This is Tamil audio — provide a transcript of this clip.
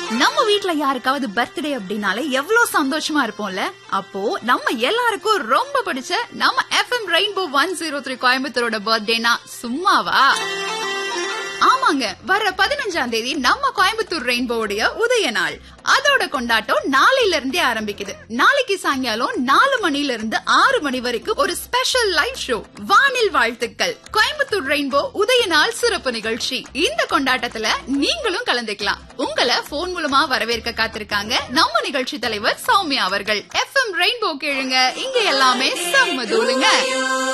நம்ம வீட்ல யாருக்காவது பர்த்டே அப்படின்னாலே எவ்வளவு சந்தோஷமா இருப்போம்ல அப்போ நம்ம எல்லாருக்கும் ரொம்ப பிடிச்ச நம்ம FM Rainbow one zero three கோயம்புத்தூரோட பர்த்டேனா சும்மாவா ஆமாங்க வர பதினஞ்சாம் தேதி நம்ம கோயம்புத்தூர் ரெயின்போவுடைய உதய நாள் அதோட கொண்டாட்டம் நாளையில இருந்தே ஆரம்பிக்குது நாளைக்கு சாயங்காலம் நாலு மணில இருந்து ஆறு மணி வரைக்கும் ஒரு ஸ்பெஷல் லைவ் ஷோ வானில் வாழ்த்துக்கள் கோயம்புத்தூர் ரெயின்போ உதய நாள் சிறப்பு நிகழ்ச்சி இந்த கொண்டாட்டத்துல நீங்களும் கலந்துக்கலாம் உங்களை போன் மூலமா வரவேற்க காத்திருக்காங்க நம்ம நிகழ்ச்சி தலைவர் சௌமியா அவர்கள் எஃப்எம் ரெயின்போ கேளுங்க இங்க எல்லாமே செம்ம தூளுங்க